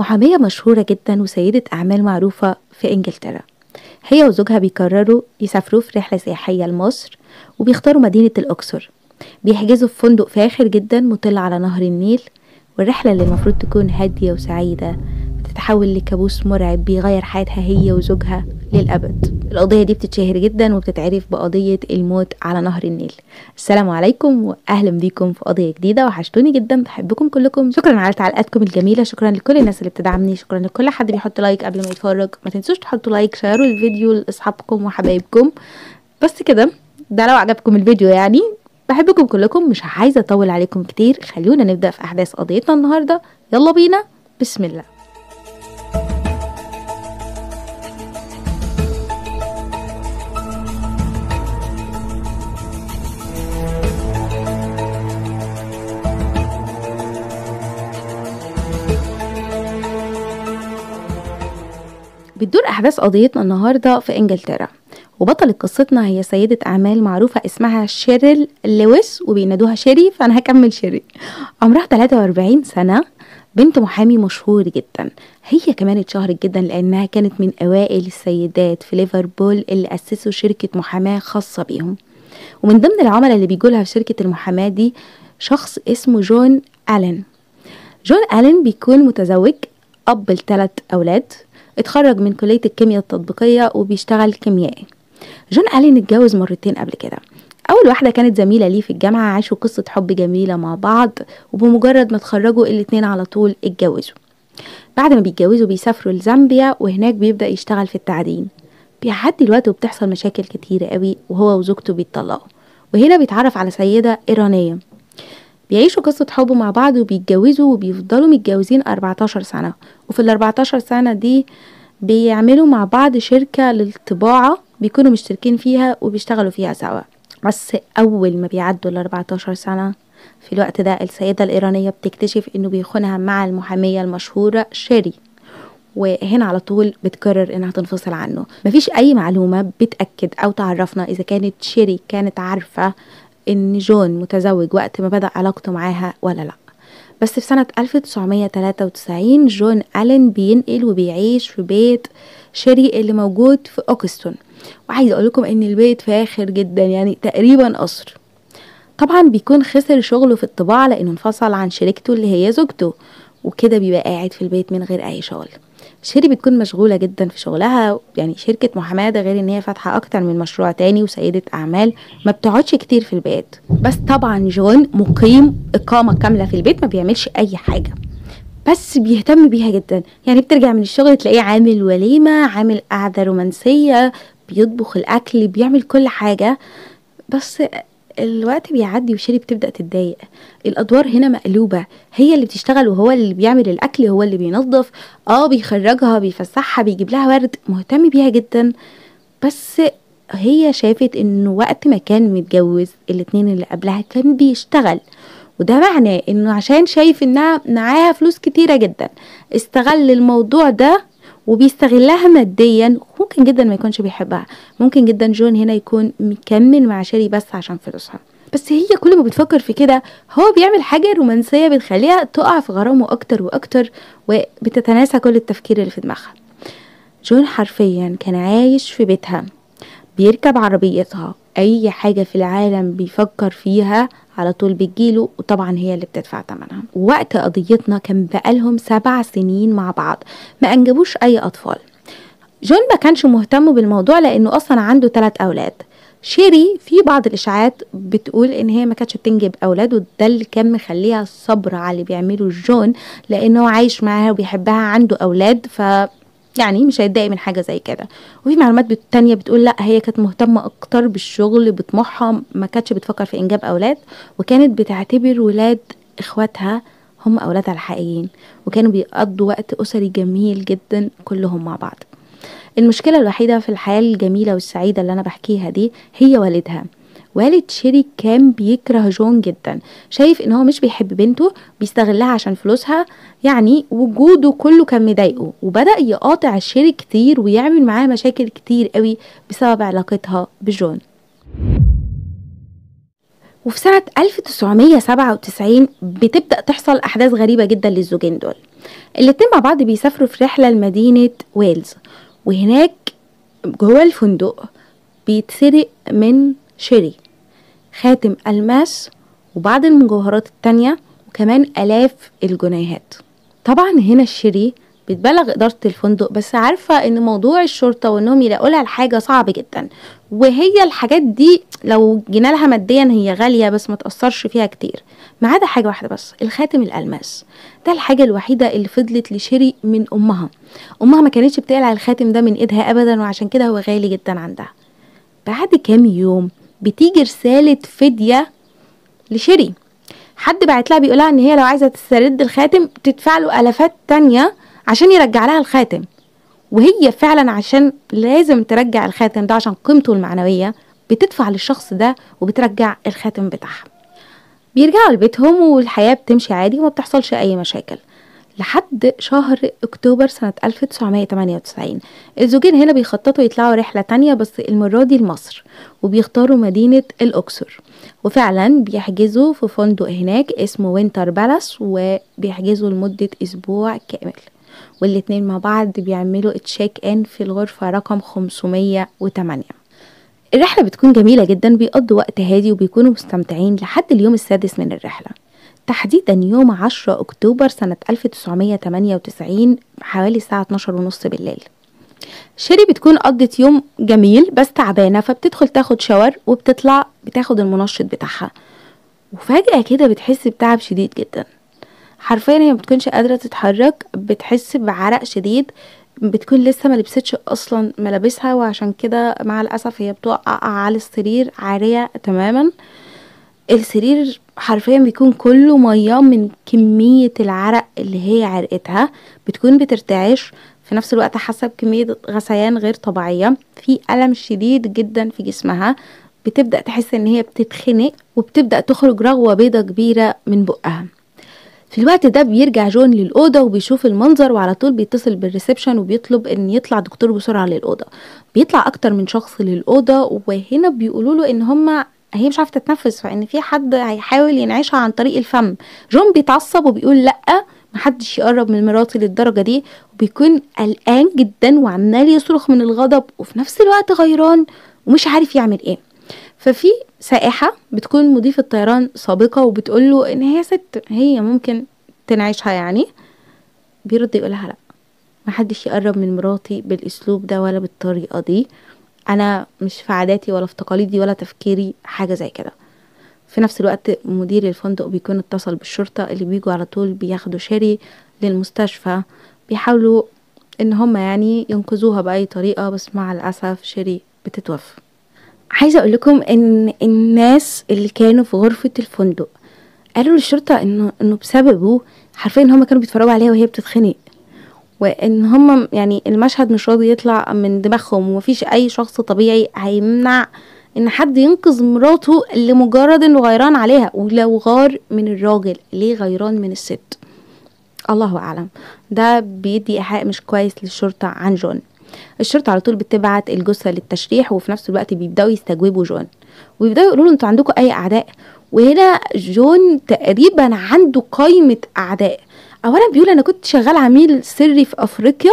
محامية مشهورة جدا وسيدة أعمال معروفة في إنجلترا هي وزوجها بيقرروا يسافروا في رحلة سياحية لمصر وبيختاروا مدينة الأقصر بيحجزوا في فندق فاخر جدا مطل على نهر النيل والرحلة اللي المفروض تكون هادية وسعيدة بتتحول لكابوس مرعب بيغير حياتها هي وزوجها للأبد القضية دي بتتشهر جدا وبتتعرف بقضية الموت على نهر النيل السلام عليكم وأهلا بيكم في قضية جديدة وحشتوني جدا بحبكم كلكم شكرا على تعليقاتكم الجميلة شكرا لكل الناس اللي بتدعمني شكرا لكل حد بيحط لايك قبل ما يتفرج ما تنسوش تحطوا لايك شيروا الفيديو لأصحابكم وحبايبكم بس كده ده لو عجبكم الفيديو يعني بحبكم كلكم مش عايزة أطول عليكم كتير خلونا نبدأ في أحداث قضيتنا النهاردة يلا بينا بسم الله بتدور أحداث قضيتنا النهاردة في إنجلترا وبطلة قصتنا هي سيدة أعمال معروفة اسمها شيريل لويس وبينادوها شيري فأنا هكمل شيري عمرها 43 سنة بنت محامي مشهور جدا هي كمان اتشهرت جدا لأنها كانت من أوائل السيدات في ليفربول اللي أسسوا شركة محاماة خاصة بيهم ومن ضمن العملاء اللي بيجولها في شركة المحاماة دي شخص اسمه جون ألين جون ألين بيكون متزوج أب لثلاث أولاد اتخرج من كلية الكيمياء التطبيقية وبيشتغل كيميائي جون ألين اتجوز مرتين قبل كده أول واحدة كانت زميلة ليه في الجامعة عاشوا قصة حب جميلة مع بعض وبمجرد ما اتخرجوا الاتنين على طول اتجوزوا بعد ما بيتجوزوا بيسافروا لزامبيا وهناك بيبدأ يشتغل في التعدين بيعدي الوقت وبتحصل مشاكل كتيرة قوي وهو وزوجته بيتطلقوا وهنا بيتعرف على سيدة إيرانية بيعيشوا قصة حب مع بعض وبيتجوزوا وبيفضلوا متجوزين 14 سنة وفي ال 14 سنة دي بيعملوا مع بعض شركة للطباعة بيكونوا مشتركين فيها وبيشتغلوا فيها سوا بس أول ما بيعدوا ال 14 سنة في الوقت ده السيدة الإيرانية بتكتشف إنه بيخونها مع المحامية المشهورة شيري وهنا على طول بتقرر انها تنفصل عنه مفيش اي معلومة بتأكد او تعرفنا اذا كانت شيري كانت عارفة ان جون متزوج وقت ما بدأ علاقته معاها ولا لا بس في سنة 1993 جون ألين بينقل وبيعيش في بيت شيري اللي موجود في أوكستون وعايزة أقول لكم إن البيت فاخر جدا يعني تقريبا قصر طبعا بيكون خسر شغله في الطباعة لأنه انفصل عن شريكته اللي هي زوجته وكده بيبقى قاعد في البيت من غير أي شغل شيري بتكون مشغولة جدا في شغلها يعني شركة محاماة ده غير ان هي فاتحة اكتر من مشروع تاني وسيدة اعمال ما بتقعدش كتير في البيت بس طبعا جون مقيم اقامة كاملة في البيت ما بيعملش اي حاجة بس بيهتم بيها جدا يعني بترجع من الشغل تلاقيه عامل وليمة عامل قعدة رومانسية بيطبخ الاكل بيعمل كل حاجة بس الوقت بيعدي وشيري بتبدأ تتضايق الأدوار هنا مقلوبة هي اللي بتشتغل وهو اللي بيعمل الأكل هو اللي بينظف اه بيخرجها بيفسحها بيجيب لها ورد مهتم بيها جدا بس هي شافت انه وقت ما كان متجوز الاتنين اللي قبلها كان بيشتغل وده معناه انه عشان شايف انها معاها فلوس كتيرة جدا استغل الموضوع ده وبيستغلها ماديا ممكن جدا ما يكونش بيحبها ممكن جدا جون هنا يكون مكمل مع شيري بس عشان فلوسها بس هي كل ما بتفكر في كده هو بيعمل حاجة رومانسية بتخليها تقع في غرامه أكتر وأكتر وبتتناسى كل التفكير اللي في دماغها جون حرفيا كان عايش في بيتها بيركب عربيتها أي حاجة في العالم بيفكر فيها على طول بتجيله وطبعا هي اللي بتدفع ثمنها وقت قضيتنا كان بقالهم سبع سنين مع بعض ما أنجبوش أي أطفال جون ما كانش مهتم بالموضوع لأنه أصلا عنده ثلاث أولاد شيري في بعض الإشاعات بتقول إن هي ما كانتش بتنجب أولاد وده اللي كان مخليها صبر على اللي بيعمله جون لأنه عايش معاها وبيحبها عنده أولاد ف يعني مش هيتضايق من حاجة زي كده وفي معلومات تانية بتقول لا هي كانت مهتمة اكتر بالشغل بطموحها ما كانتش بتفكر في انجاب اولاد وكانت بتعتبر ولاد اخواتها هم اولادها الحقيقيين وكانوا بيقضوا وقت اسري جميل جدا كلهم مع بعض المشكلة الوحيدة في الحياة الجميلة والسعيدة اللي انا بحكيها دي هي والدها والد شيري كان بيكره جون جدا شايف ان هو مش بيحب بنته بيستغلها عشان فلوسها يعني وجوده كله كان مضايقه وبدأ يقاطع شيري كتير ويعمل معاها مشاكل كتير قوي بسبب علاقتها بجون وفي سنة 1997 بتبدأ تحصل أحداث غريبة جدا للزوجين دول الاتنين مع بعض بيسافروا في رحلة لمدينة ويلز وهناك جوه الفندق بيتسرق من شيري خاتم ألماس وبعض المجوهرات التانية وكمان آلاف الجنيهات طبعا هنا الشيري بتبلغ إدارة الفندق بس عارفة إن موضوع الشرطة وإنهم يلاقوا لها الحاجة صعب جدا وهي الحاجات دي لو جينا لها ماديا هي غالية بس ما تأثرش فيها كتير ما عدا حاجة واحدة بس الخاتم الألماس ده الحاجة الوحيدة اللي فضلت لشيري من أمها أمها ما كانتش بتقلع الخاتم ده من إيدها أبدا وعشان كده هو غالي جدا عندها بعد كام يوم بتيجي رسالة فدية لشيري حد بعت لها بيقولها ان هي لو عايزة تسترد الخاتم تدفع له الافات تانية عشان يرجع لها الخاتم وهي فعلا عشان لازم ترجع الخاتم ده عشان قيمته المعنوية بتدفع للشخص ده وبترجع الخاتم بتاعها بيرجعوا لبيتهم والحياة بتمشي عادي وما بتحصلش أي مشاكل لحد شهر أكتوبر سنة 1998 الزوجين هنا بيخططوا يطلعوا رحلة تانية بس المرة دي لمصر وبيختاروا مدينة الأقصر وفعلا بيحجزوا في فندق هناك اسمه وينتر بالاس وبيحجزوا لمدة أسبوع كامل والاتنين مع بعض بيعملوا تشيك ان في الغرفة رقم 508 الرحلة بتكون جميلة جدا بيقضوا وقت هادي وبيكونوا مستمتعين لحد اليوم السادس من الرحلة تحديدا يوم 10 أكتوبر سنة 1998 حوالي الساعة 12 ونص بالليل شيري بتكون قضت يوم جميل بس تعبانة فبتدخل تاخد شاور وبتطلع بتاخد المنشط بتاعها وفجأة كده بتحس بتعب شديد جدا حرفيا هي مبتكونش قادرة تتحرك بتحس بعرق شديد بتكون لسه ما لبستش اصلا ملابسها وعشان كده مع الاسف هي بتقع على السرير عارية تماما السرير حرفيا بيكون كله ميه من كمية العرق اللي هي عرقتها بتكون بترتعش في نفس الوقت حاسة بكمية غثيان غير طبيعية في ألم شديد جدا في جسمها بتبدأ تحس ان هي بتتخنق وبتبدأ تخرج رغوة بيضة كبيرة من بقها في الوقت ده بيرجع جون للأوضة وبيشوف المنظر وعلى طول بيتصل بالريسبشن وبيطلب ان يطلع دكتور بسرعة للأوضة بيطلع اكتر من شخص للأوضة وهنا بيقولوا له ان هما هي مش عارفه تتنفس فان في حد هيحاول ينعشها عن طريق الفم جون بيتعصب وبيقول لا محدش يقرب من مراتي للدرجة دي وبيكون قلقان جدا وعمال يصرخ من الغضب وفي نفس الوقت غيران ومش عارف يعمل ايه ففي سائحة بتكون مضيفة طيران سابقة وبتقول له ان هي ست هي ممكن تنعيشها يعني بيرد يقولها لا محدش يقرب من مراتي بالاسلوب ده ولا بالطريقة دي انا مش في عاداتي ولا في تقاليدي ولا تفكيري حاجة زي كده في نفس الوقت مدير الفندق بيكون اتصل بالشرطة اللي بيجوا على طول بياخدوا شيري للمستشفى بيحاولوا ان هم يعني ينقذوها بأي طريقة بس مع الأسف شيري بتتوفى عايزة اقول لكم ان الناس اللي كانوا في غرفة الفندق قالوا للشرطة انه انه بسببه حرفيا ان هم كانوا بيتفرجوا عليها وهي بتتخنق وان هم يعني المشهد مش راضي يطلع من دماغهم ومفيش اي شخص طبيعي هيمنع ان حد ينقذ مراته لمجرد انه غيران عليها ولو غار من الراجل ليه غيران من الست الله اعلم ده بيدي ايحاء مش كويس للشرطة عن جون الشرطة على طول بتبعت الجثة للتشريح وفي نفس الوقت بيبدأوا يستجوبوا جون ويبدأوا يقولوا له انتوا عندكم اي اعداء وهنا جون تقريبا عنده قائمة اعداء اولا بيقول انا كنت شغال عميل سري في افريقيا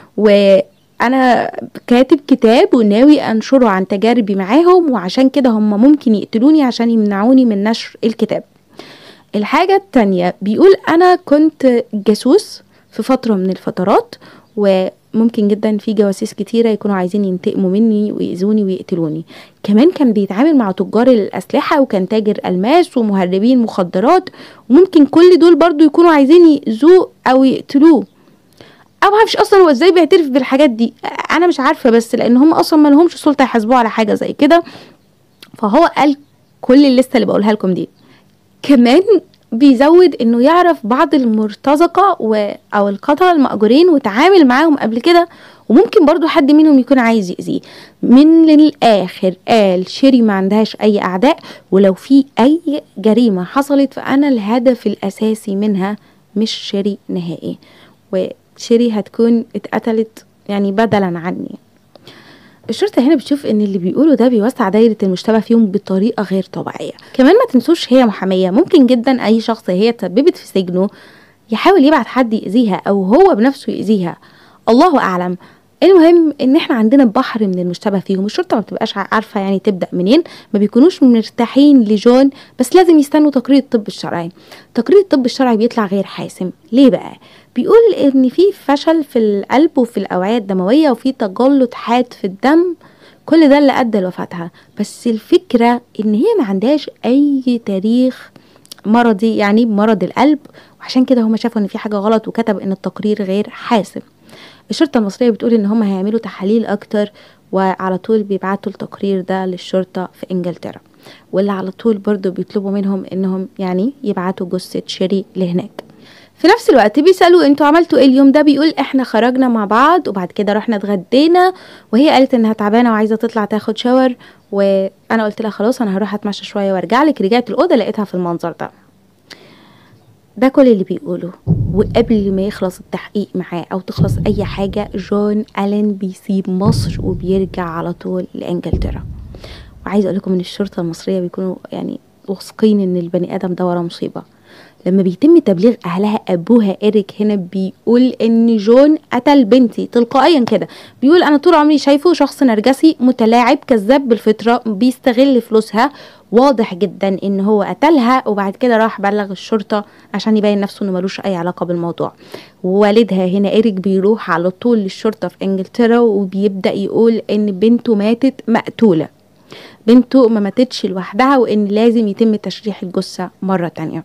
وانا كاتب كتاب وناوي انشره عن تجاربي معاهم وعشان كده هم ممكن يقتلوني عشان يمنعوني من نشر الكتاب الحاجة التانية بيقول انا كنت جاسوس في فترة من الفترات وممكن جدا في جواسيس كتيرة يكونوا عايزين ينتقموا مني ويأذوني ويقتلوني كمان كان بيتعامل مع تجار الأسلحة وكان تاجر ألماس ومهربين مخدرات وممكن كل دول برضو يكونوا عايزين يأذوه أو يقتلوه أو معرفش أصلا هو إزاي بيعترف بالحاجات دي أنا مش عارفة بس لأن هم أصلا ما لهمش سلطة يحاسبوه على حاجة زي كده فهو قال كل الليستة اللي بقولها لكم دي كمان بيزود انه يعرف بعض المرتزقة و... او القتلة المأجورين وتعامل معاهم قبل كده وممكن برضو حد منهم يكون عايز يأذيه من الاخر قال شيري ما عندهاش اي اعداء ولو في اي جريمة حصلت فانا الهدف الاساسي منها مش شيري نهائي وشيري هتكون اتقتلت يعني بدلا عني الشرطة هنا بتشوف ان اللي بيقوله ده بيوسع دايرة المشتبه فيهم بطريقة غير طبيعية كمان ما تنسوش هي محامية ممكن جدا اي شخص هي تسببت في سجنه يحاول يبعت حد يأذيها او هو بنفسه يأذيها الله اعلم المهم ان احنا عندنا بحر من المشتبه فيهم الشرطه ما بتبقاش عارفه يعني تبدا منين ما بيكونوش مرتاحين لجون بس لازم يستنوا تقرير الطب الشرعي تقرير الطب الشرعي بيطلع غير حاسم ليه بقى بيقول ان في فشل في القلب وفي الاوعيه الدمويه وفي تجلط حاد في الدم كل ده اللي ادى لوفاتها بس الفكره ان هي ما عندهاش اي تاريخ مرضي يعني مرض القلب وعشان كده هما شافوا ان في حاجه غلط وكتب ان التقرير غير حاسم الشرطه المصريه بتقول ان هم هيعملوا تحاليل اكتر وعلى طول بيبعتوا التقرير ده للشرطه في انجلترا واللي على طول برضو بيطلبوا منهم انهم يعني يبعتوا جثه شيري لهناك في نفس الوقت بيسالوا انتوا عملتوا ايه اليوم ده بيقول احنا خرجنا مع بعض وبعد كده رحنا اتغدينا وهي قالت انها تعبانه وعايزه تطلع تاخد شاور وانا قلت لها خلاص انا هروح اتمشى شويه وارجع لك رجعت الاوضه لقيتها في المنظر ده ده كل اللي بيقوله وقبل ما يخلص التحقيق معاه او تخلص اي حاجة جون الين بيسيب مصر وبيرجع على طول لانجلترا وعايز اقول لكم ان الشرطة المصرية بيكونوا يعني واثقين ان البني ادم ده ورا مصيبة لما بيتم تبليغ اهلها ابوها ايريك هنا بيقول ان جون قتل بنتي تلقائيا كده بيقول انا طول عمري شايفه شخص نرجسي متلاعب كذاب بالفطره بيستغل فلوسها واضح جدا ان هو قتلها وبعد كده راح بلغ الشرطه عشان يبين نفسه انه ملوش اي علاقه بالموضوع والدها هنا ايريك بيروح على طول للشرطه في انجلترا وبيبدا يقول ان بنته ماتت مقتوله بنته ما ماتتش لوحدها وان لازم يتم تشريح الجثه مره تانية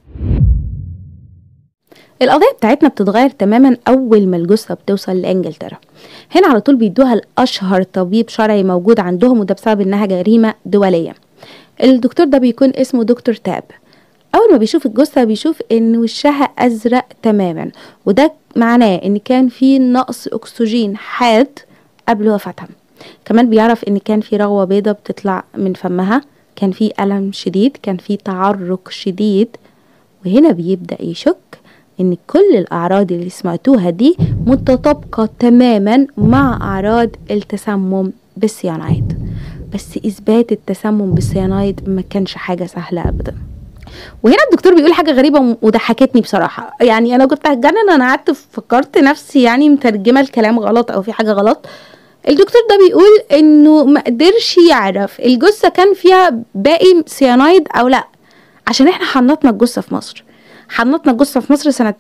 القضية بتاعتنا بتتغير تماما أول ما الجثة بتوصل لإنجلترا هنا على طول بيدوها لأشهر طبيب شرعي موجود عندهم وده بسبب إنها جريمة دولية الدكتور ده بيكون اسمه دكتور تاب أول ما بيشوف الجثة بيشوف إن وشها أزرق تماما وده معناه إن كان في نقص أكسجين حاد قبل وفاتها كمان بيعرف إن كان في رغوة بيضة بتطلع من فمها كان في ألم شديد كان في تعرق شديد وهنا بيبدأ يشك ان كل الاعراض اللي سمعتوها دي متطابقة تماما مع اعراض التسمم بالسيانايد بس اثبات التسمم بالسيانايد ما كانش حاجة سهلة ابدا وهنا الدكتور بيقول حاجة غريبة وضحكتني بصراحة يعني انا كنت هتجنن انا قعدت فكرت نفسي يعني مترجمة الكلام غلط او في حاجة غلط الدكتور ده بيقول انه ما قدرش يعرف الجثة كان فيها باقي سيانايد او لا عشان احنا حنطنا الجثة في مصر حنطنا الجثة في مصر سنة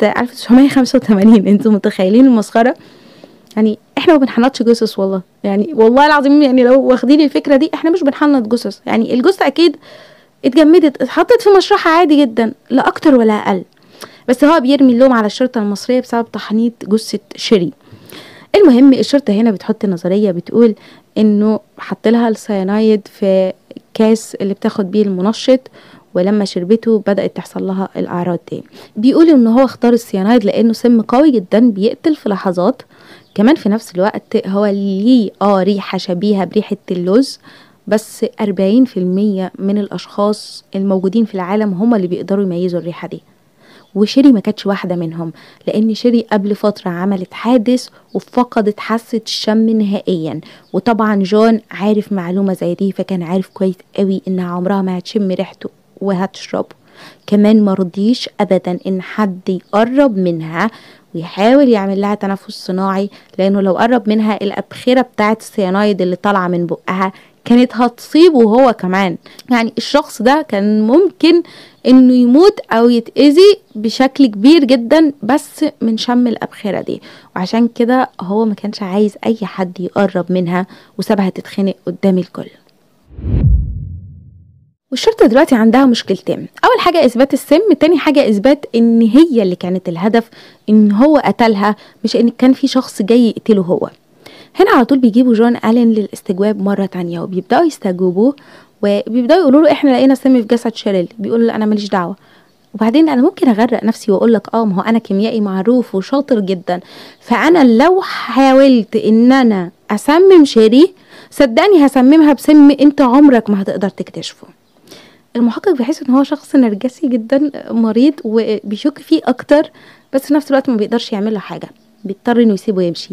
1985 انتوا متخيلين المسخرة يعني احنا ما بنحنطش جثث والله يعني والله العظيم يعني لو واخدين الفكرة دي احنا مش بنحنط جثث يعني الجثة اكيد اتجمدت اتحطت في مشرحة عادي جدا لا اكتر ولا اقل بس هو بيرمي اللوم على الشرطة المصرية بسبب تحنيط جثة شيري المهم الشرطة هنا بتحط نظرية بتقول انه حط لها السيانايد في كاس اللي بتاخد بيه المنشط ولما شربته بدأت تحصل لها الأعراض دي بيقول إن هو اختار السيانايد لأنه سم قوي جدا بيقتل في لحظات كمان في نفس الوقت هو ليه اه ريحة شبيهة بريحة اللوز بس 40% من الأشخاص الموجودين في العالم هم اللي بيقدروا يميزوا الريحة دي وشيري ما كانتش واحدة منهم لأن شيري قبل فترة عملت حادث وفقدت حاسة الشم نهائيا وطبعا جون عارف معلومة زي دي فكان عارف كويس قوي إنها عمرها ما هتشم ريحته وهتشربه كمان مرضيش ابدا ان حد يقرب منها ويحاول يعمل لها تنفس صناعي لانه لو قرب منها الابخره بتاعت السيانايد اللي طالعه من بقها كانت هتصيبه هو كمان يعني الشخص ده كان ممكن انه يموت او يتأذي بشكل كبير جدا بس من شم الابخره دي وعشان كده هو ما كانش عايز اي حد يقرب منها وسابها تتخنق قدام الكل والشرطة دلوقتي عندها مشكلتين أول حاجة إثبات السم تاني حاجة إثبات إن هي اللي كانت الهدف إن هو قتلها مش إن كان في شخص جاي يقتله هو هنا على طول بيجيبوا جون ألين للاستجواب مرة تانية وبيبدأوا يستجوبوه وبيبدأوا يقولوا له إحنا لقينا سم في جسد شيريل بيقول له أنا ماليش دعوة وبعدين انا ممكن اغرق نفسي واقول لك اه ما هو انا كيميائي معروف وشاطر جدا فانا لو حاولت ان انا اسمم شيري صدقني هسممها بسم انت عمرك ما هتقدر تكتشفه المحقق بيحس ان هو شخص نرجسي جدا مريض وبيشك فيه اكتر بس في نفس الوقت ما بيقدرش يعمل له حاجه بيضطر انه يسيبه يمشي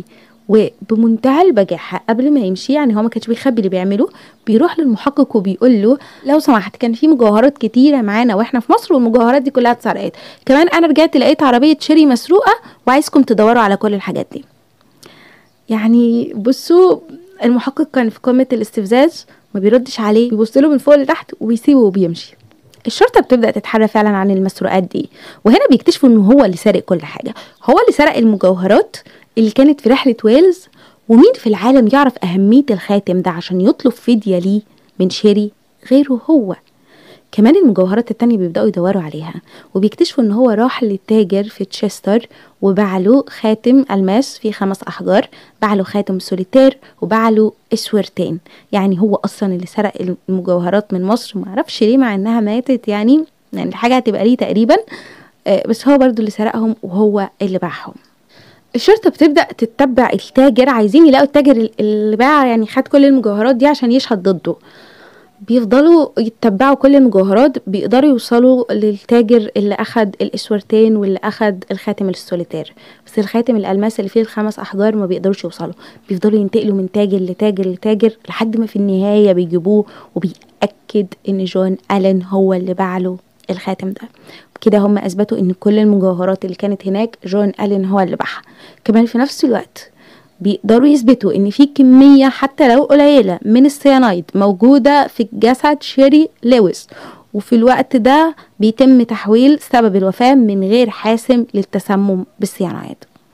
وبمنتهى البجاحه قبل ما يمشي يعني هو ما كانش بيخبي اللي بيعمله بيروح للمحقق وبيقول له لو سمحت كان في مجوهرات كتيره معانا واحنا في مصر والمجوهرات دي كلها اتسرقت كمان انا رجعت لقيت عربيه شيري مسروقه وعايزكم تدوروا على كل الحاجات دي يعني بصوا المحقق كان في قمه الاستفزاز ما بيردش عليه بيبص له من فوق لتحت وبيسيبه وبيمشي الشرطة بتبدأ تتحرى فعلا عن المسروقات دي وهنا بيكتشفوا انه هو اللي سارق كل حاجة هو اللي سرق المجوهرات اللي كانت في رحلة ويلز ومين في العالم يعرف أهمية الخاتم ده عشان يطلب فدية ليه من شيري غيره هو كمان المجوهرات التانية بيبدأوا يدوروا عليها وبيكتشفوا ان هو راح للتاجر في تشستر وباع له خاتم الماس فيه خمس احجار باع له خاتم سوليتير وباع له اسورتين يعني هو اصلا اللي سرق المجوهرات من مصر معرفش ليه مع انها ماتت يعني يعني الحاجة هتبقى ليه تقريبا آه، بس هو برضو اللي سرقهم وهو اللي باعهم الشرطة بتبدأ تتبع التاجر عايزين يلاقوا التاجر اللي باع يعني خد كل المجوهرات دي عشان يشهد ضده بيفضلوا يتبعوا كل المجوهرات بيقدروا يوصلوا للتاجر اللي اخد الاسورتين واللي اخد الخاتم السوليتير بس الخاتم الالماس اللي فيه الخمس احجار ما بيقدروش يوصلوا بيفضلوا ينتقلوا من تاجر لتاجر لتاجر لحد ما في النهاية بيجيبوه وبيأكد ان جون ألين هو اللي باعله الخاتم ده كده هم اثبتوا ان كل المجوهرات اللي كانت هناك جون ألين هو اللي باعها كمان في نفس الوقت بيقدروا يثبتوا ان في كميه حتى لو قليله من السيانايد موجوده في جسد شيري لويس وفي الوقت ده بيتم تحويل سبب الوفاه من غير حاسم للتسمم بالسيانايد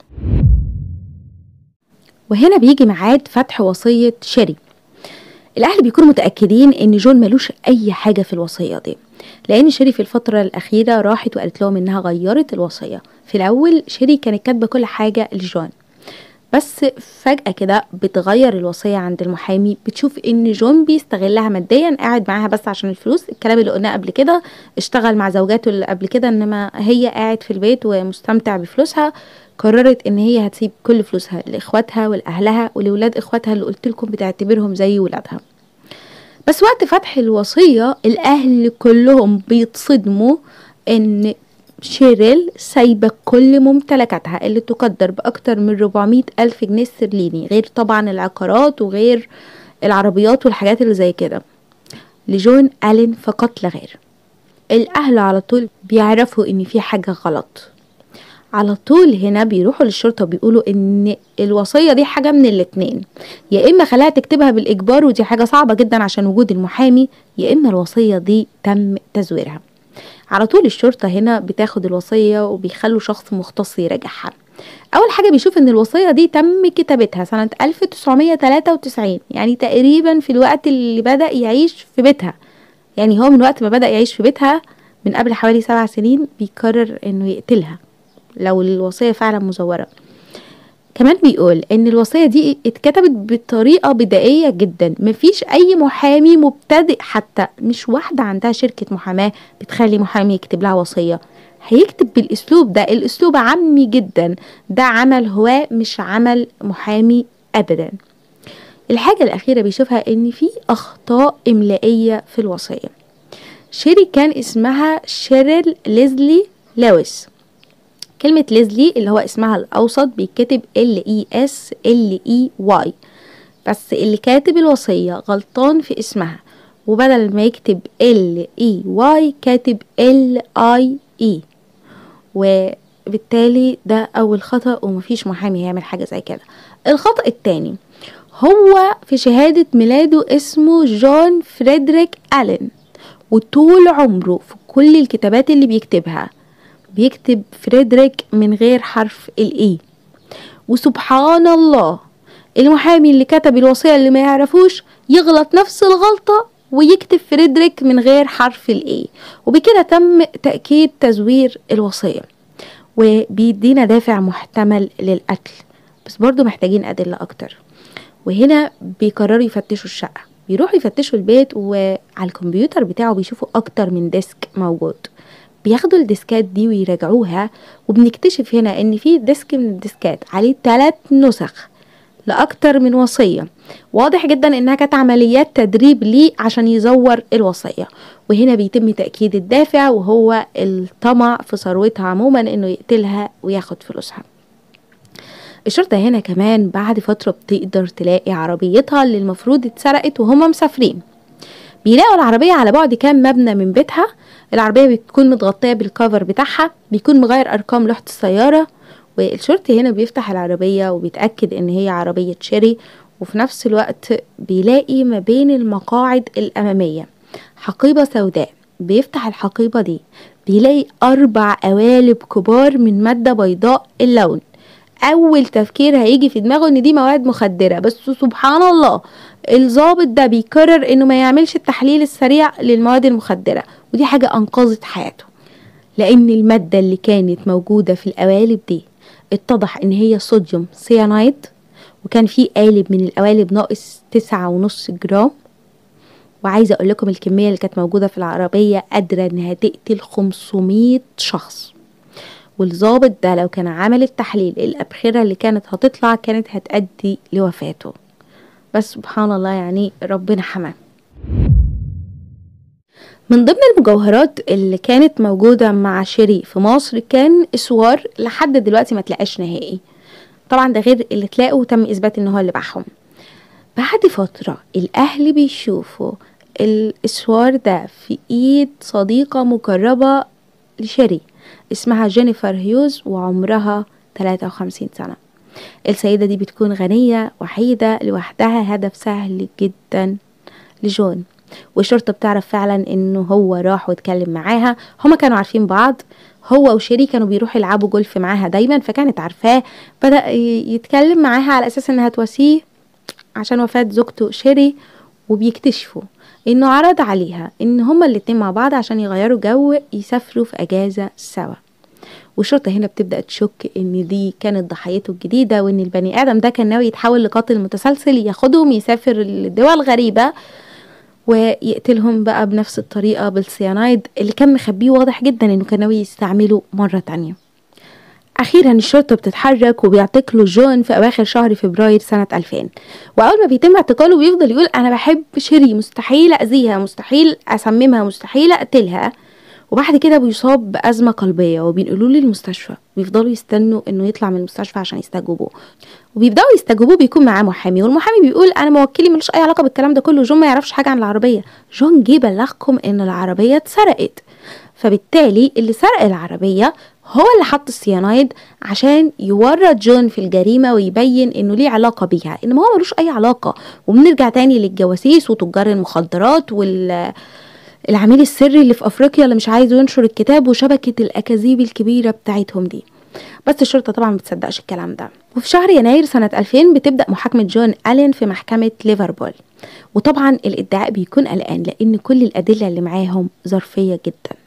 وهنا بيجي ميعاد فتح وصيه شيري الاهل بيكونوا متاكدين ان جون ملوش اي حاجه في الوصيه دي لان شيري في الفتره الاخيره راحت وقالت لهم انها غيرت الوصيه في الاول شيري كانت كاتبه كل حاجه لجون بس فجأة كده بتغير الوصية عند المحامي بتشوف ان جون بيستغلها ماديا قاعد معاها بس عشان الفلوس الكلام اللي قلناه قبل كده اشتغل مع زوجاته اللي قبل كده انما هي قاعد في البيت ومستمتع بفلوسها قررت ان هي هتسيب كل فلوسها لاخواتها ولاهلها ولولاد اخواتها اللي قلت لكم بتعتبرهم زي ولادها بس وقت فتح الوصية الاهل كلهم بيتصدموا ان شيريل سايبة كل ممتلكاتها اللي تقدر بأكتر من 400 ألف جنيه استرليني غير طبعا العقارات وغير العربيات والحاجات اللي زي كده لجون ألين فقط لا غير الأهل على طول بيعرفوا إن في حاجة غلط على طول هنا بيروحوا للشرطة بيقولوا إن الوصية دي حاجة من الاتنين يا إما خلاها تكتبها بالإجبار ودي حاجة صعبة جدا عشان وجود المحامي يا إما الوصية دي تم تزويرها على طول الشرطة هنا بتاخد الوصية وبيخلوا شخص مختص يراجعها أول حاجة بيشوف إن الوصية دي تم كتابتها سنة 1993 يعني تقريبا في الوقت اللي بدأ يعيش في بيتها يعني هو من وقت ما بدأ يعيش في بيتها من قبل حوالي سبع سنين بيقرر إنه يقتلها لو الوصية فعلا مزورة كمان بيقول ان الوصية دي اتكتبت بطريقة بدائية جدا مفيش اي محامي مبتدئ حتى مش واحدة عندها شركة محاماة بتخلي محامي يكتب لها وصية هيكتب بالاسلوب ده الاسلوب عامي جدا ده عمل هواة مش عمل محامي ابدا الحاجة الاخيرة بيشوفها ان في اخطاء املائية في الوصية شيري كان اسمها شيريل ليزلي لويس كلمة ليزلي اللي هو اسمها الأوسط بيتكتب ال اي اس ال اي واي بس اللي كاتب الوصية غلطان في اسمها وبدل ما يكتب ال اي واي كاتب ال اي اي وبالتالي ده أول خطأ ومفيش محامي هيعمل حاجة زي كده الخطأ التاني هو في شهادة ميلاده اسمه جون فريدريك ألين وطول عمره في كل الكتابات اللي بيكتبها بيكتب فريدريك من غير حرف الاي وسبحان الله المحامي اللي كتب الوصية اللي ما يعرفوش يغلط نفس الغلطة ويكتب فريدريك من غير حرف الاي وبكده تم تأكيد تزوير الوصية وبيدينا دافع محتمل للقتل بس برضو محتاجين أدلة أكتر وهنا بيقرروا يفتشوا الشقة بيروحوا يفتشوا البيت وعلى الكمبيوتر بتاعه بيشوفوا أكتر من ديسك موجود بياخدوا الديسكات دي ويراجعوها وبنكتشف هنا ان في ديسك من الديسكات عليه ثلاث نسخ لأكتر من وصية واضح جدا انها كانت عمليات تدريب ليه عشان يزور الوصية وهنا بيتم تأكيد الدافع وهو الطمع في ثروتها عموما انه يقتلها وياخد فلوسها الشرطة هنا كمان بعد فترة بتقدر تلاقي عربيتها اللي المفروض اتسرقت وهما مسافرين بيلاقوا العربية على بعد كام مبنى من بيتها العربية بتكون متغطية بالكفر بتاعها بيكون مغير أرقام لوحة السيارة والشرطي هنا بيفتح العربية وبيتأكد إن هي عربية شيري وفي نفس الوقت بيلاقي ما بين المقاعد الأمامية حقيبة سوداء بيفتح الحقيبة دي بيلاقي أربع قوالب كبار من مادة بيضاء اللون أول تفكير هيجي في دماغه إن دي مواد مخدرة بس سبحان الله الضابط ده بيقرر إنه ما يعملش التحليل السريع للمواد المخدرة ودي حاجة أنقذت حياته لأن المادة اللي كانت موجودة في القوالب دي اتضح إن هي صوديوم سيانايد وكان في قالب من القوالب ناقص تسعة ونص جرام وعايزة أقول لكم الكمية اللي كانت موجودة في العربية قادرة إنها تقتل 500 شخص والظابط ده لو كان عمل التحليل الأبخرة اللي كانت هتطلع كانت هتأدي لوفاته بس سبحان الله يعني ربنا حماه من ضمن المجوهرات اللي كانت موجودة مع شيري في مصر كان اسوار لحد دلوقتي ما تلاقاش نهائي طبعا ده غير اللي تلاقوا وتم اثبات ان هو اللي باعهم بعد فترة الاهل بيشوفوا الاسوار ده في ايد صديقة مقربة لشيري اسمها جينيفر هيوز وعمرها 53 سنة السيدة دي بتكون غنية وحيدة لوحدها هدف سهل جدا لجون والشرطة بتعرف فعلا انه هو راح واتكلم معاها هما كانوا عارفين بعض هو وشيري كانوا بيروحوا يلعبوا جولف معاها دايما فكانت عارفاه بدأ يتكلم معاها على اساس انها تواسيه عشان وفاة زوجته شيري وبيكتشفوا انه عرض عليها ان هما الاتنين مع بعض عشان يغيروا جو يسافروا في اجازة سوا والشرطة هنا بتبدأ تشك ان دي كانت ضحيته الجديدة وان البني ادم ده كان ناوي يتحول لقاتل متسلسل ياخدهم يسافر لدول غريبة ويقتلهم بقى بنفس الطريقة بالسيانايد اللي كان مخبيه واضح جدا انه كان ناوي يستعمله مرة تانية أخيرا الشرطة بتتحرك وبيعتقلوا جون في أواخر شهر فبراير سنة 2000 وأول ما بيتم اعتقاله بيفضل يقول أنا بحب شيري مستحيل أذيها مستحيل أسممها مستحيل أقتلها وبعد كده بيصاب بأزمة قلبية وبينقلوه للمستشفى بيفضلوا يستنوا انه يطلع من المستشفى عشان يستجوبوه وبيبداوا يستجوبوه بيكون معاه محامي والمحامي بيقول انا موكلي ملوش اي علاقه بالكلام ده كله جون ما يعرفش حاجه عن العربيه جون جه بلغكم ان العربيه اتسرقت فبالتالي اللي سرق العربيه هو اللي حط السيانايد عشان يورط جون في الجريمة ويبين انه ليه علاقة بيها انما هو ملوش اي علاقة وبنرجع تاني للجواسيس وتجار المخدرات وال العميل السري اللي في افريقيا اللي مش عايز ينشر الكتاب وشبكة الاكاذيب الكبيرة بتاعتهم دي بس الشرطة طبعا ما بتصدقش الكلام ده وفي شهر يناير سنة 2000 بتبدأ محاكمة جون ألين في محكمة ليفربول وطبعا الادعاء بيكون قلقان لأن كل الأدلة اللي معاهم ظرفية جدا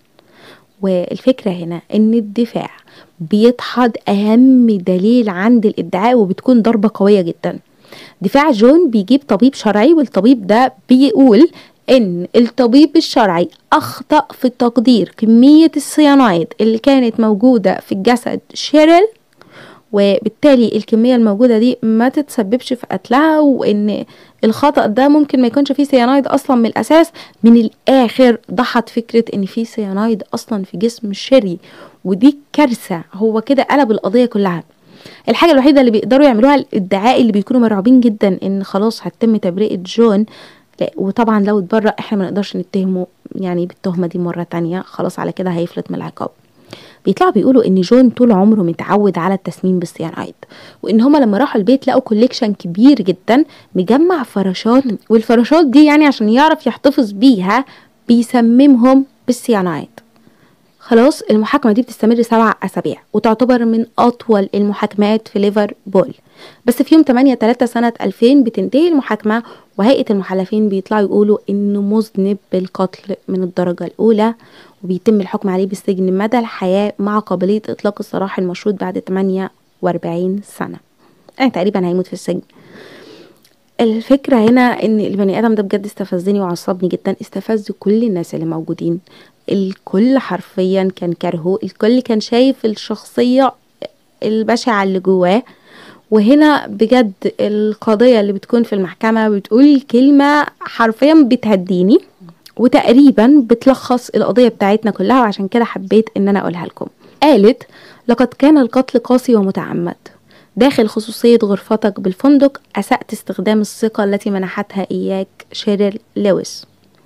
والفكرة هنا ان الدفاع بيدحض اهم دليل عند الادعاء وبتكون ضربة قوية جدا دفاع جون بيجيب طبيب شرعي والطبيب ده بيقول ان الطبيب الشرعي اخطأ في تقدير كمية السيانايد اللي كانت موجودة في الجسد شيرل وبالتالي الكمية الموجودة دي ما تتسببش في قتلها وان الخطأ ده ممكن ما يكونش فيه سيانايد اصلا من الاساس من الاخر ضحت فكرة ان في سيانايد اصلا في جسم الشري ودي كارثة هو كده قلب القضية كلها الحاجة الوحيدة اللي بيقدروا يعملوها الادعاء اللي بيكونوا مرعوبين جدا ان خلاص هتتم تبرئة جون لا وطبعا لو اتبرأ احنا ما نقدرش نتهمه يعني بالتهمة دي مرة تانية خلاص على كده هيفلت من العقاب بيطلعوا بيقولوا ان جون طول عمره متعود على التسمين بالسيانايد وان هما لما راحوا البيت لقوا كوليكشن كبير جدا مجمع فراشات والفراشات دي يعني عشان يعرف يحتفظ بيها بيسممهم بالسيانايد خلاص المحاكمة دي بتستمر سبع أسابيع وتعتبر من أطول المحاكمات في ليفربول بس في يوم 8 3 سنة 2000 بتنتهي المحاكمة وهيئة المحلفين بيطلعوا يقولوا إنه مذنب بالقتل من الدرجة الأولى وبيتم الحكم عليه بالسجن مدى الحياة مع قابلية إطلاق السراح المشروط بعد 48 سنة يعني تقريبا هيموت في السجن الفكرة هنا ان البني ادم ده بجد استفزني وعصبني جدا استفز كل الناس اللي موجودين الكل حرفيا كان كرهه الكل كان شايف الشخصية البشعة اللي جواه وهنا بجد القضية اللي بتكون في المحكمة بتقول كلمة حرفيا بتهديني وتقريبا بتلخص القضية بتاعتنا كلها وعشان كده حبيت ان انا اقولها لكم قالت لقد كان القتل قاسي ومتعمد داخل خصوصية غرفتك بالفندق أسأت استخدام الثقة التي منحتها إياك شيريل لويس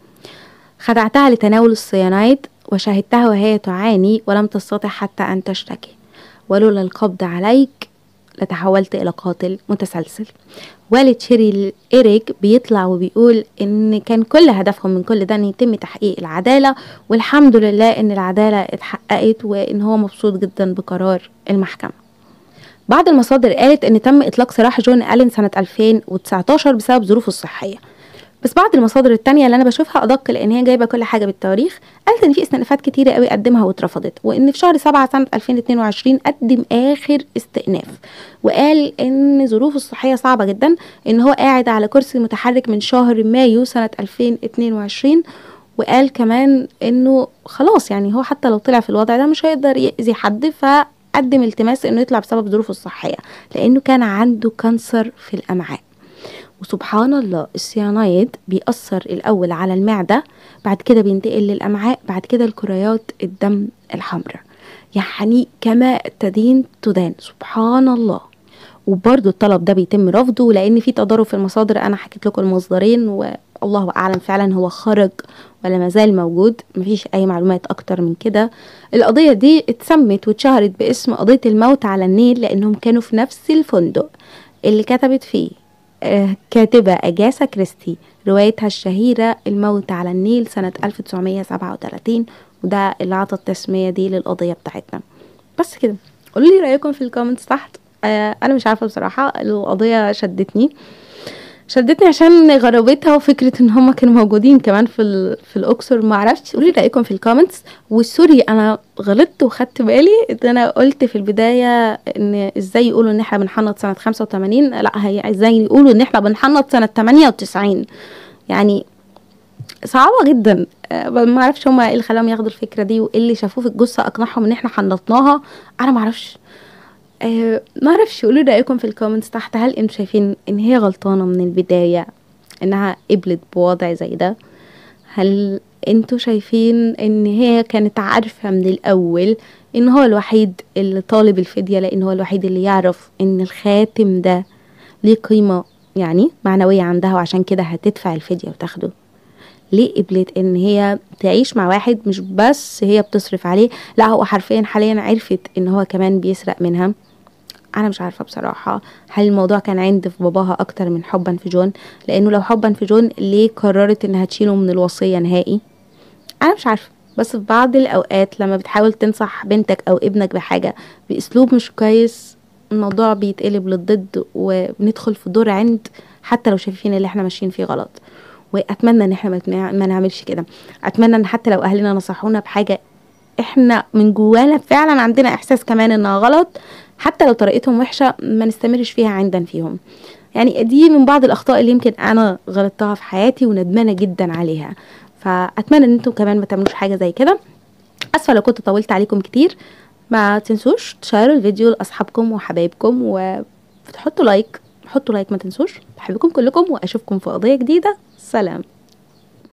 خدعتها لتناول الصيانايد وشاهدتها وهي تعاني ولم تستطع حتى أن تشتكي ولولا القبض عليك لتحولت إلى قاتل متسلسل والد شيري إيريك بيطلع وبيقول إن كان كل هدفهم من كل ده إن يتم تحقيق العدالة والحمد لله إن العدالة اتحققت وإن هو مبسوط جدا بقرار المحكمة بعض المصادر قالت إن تم إطلاق سراح جون ألين سنة 2019 بسبب ظروفه الصحية بس بعض المصادر التانية اللي انا بشوفها ادق لان هي جايبه كل حاجه بالتواريخ قالت ان في استئنافات كتيره قوي قدمها واترفضت وان في شهر سبعة سنه 2022 قدم اخر استئناف وقال ان ظروفه الصحيه صعبه جدا ان هو قاعد على كرسي متحرك من شهر مايو سنه 2022 وقال كمان انه خلاص يعني هو حتى لو طلع في الوضع ده مش هيقدر يأذي حد فقدم التماس انه يطلع بسبب ظروفه الصحيه لانه كان عنده كانسر في الامعاء وسبحان الله السيانايد بيأثر الأول على المعدة بعد كده بينتقل للأمعاء بعد كده الكريات الدم الحمراء يعني كما تدين تدان سبحان الله وبرضه الطلب ده بيتم رفضه لان في تضارب في المصادر انا حكيت لكم المصدرين والله اعلم فعلا هو خرج ولا مازال موجود مفيش اي معلومات اكتر من كده القضيه دي اتسمت واتشهرت باسم قضيه الموت على النيل لانهم كانوا في نفس الفندق اللي كتبت فيه كاتبة أجاسا كريستي روايتها الشهيرة الموت على النيل سنة 1937 وده اللي عطى التسمية دي للقضية بتاعتنا بس كده قولوا لي رأيكم في الكومنتس تحت آه أنا مش عارفة بصراحة القضية شدتني شدتني عشان غرابتها وفكره ان هم كانوا موجودين كمان في في الاقصر ما اعرفش قولي رايكم في الكومنتس وسوري انا غلطت وخدت بالي ان انا قلت في البدايه ان ازاي يقولوا ان احنا بنحنط سنه 85 لا هي ازاي يقولوا ان احنا بنحنط سنه 98 يعني صعبه جدا ما اعرفش هما ايه اللي خلاهم ياخدوا الفكره دي وايه اللي شافوه في الجثه اقنعهم ان احنا حنطناها انا ما اعرفش آه ما اعرفش قولوا رايكم في الكومنتس تحت هل انتوا شايفين ان هي غلطانه من البدايه انها قبلت بوضع زي ده هل انتوا شايفين ان هي كانت عارفه من الاول ان هو الوحيد اللي طالب الفديه لان هو الوحيد اللي يعرف ان الخاتم ده ليه قيمه يعني معنويه عندها وعشان كده هتدفع الفديه وتاخده ليه قبلت ان هي تعيش مع واحد مش بس هي بتصرف عليه لا هو حرفيا حاليا عرفت ان هو كمان بيسرق منها انا مش عارفه بصراحه هل الموضوع كان عند في باباها اكتر من حبا في جون لانه لو حبا في جون ليه قررت انها تشيله من الوصيه نهائي انا مش عارفه بس في بعض الاوقات لما بتحاول تنصح بنتك او ابنك بحاجه باسلوب مش كويس الموضوع بيتقلب للضد وبندخل في دور عند حتى لو شايفين اللي احنا ماشيين فيه غلط واتمنى ان احنا ما نعملش كده اتمنى ان حتى لو اهلنا نصحونا بحاجه احنا من جوانا فعلا عندنا احساس كمان انها غلط حتى لو طريقتهم وحشه ما نستمرش فيها عندا فيهم يعني دي من بعض الاخطاء اللي يمكن انا غلطتها في حياتي وندمانه جدا عليها فاتمنى ان انتم كمان ما تعملوش حاجه زي كده اسفه لو كنت طولت عليكم كتير ما تنسوش تشيروا الفيديو لاصحابكم وحبايبكم وتحطوا لايك حطوا لايك ما تنسوش بحبكم كلكم واشوفكم في قضيه جديده سلام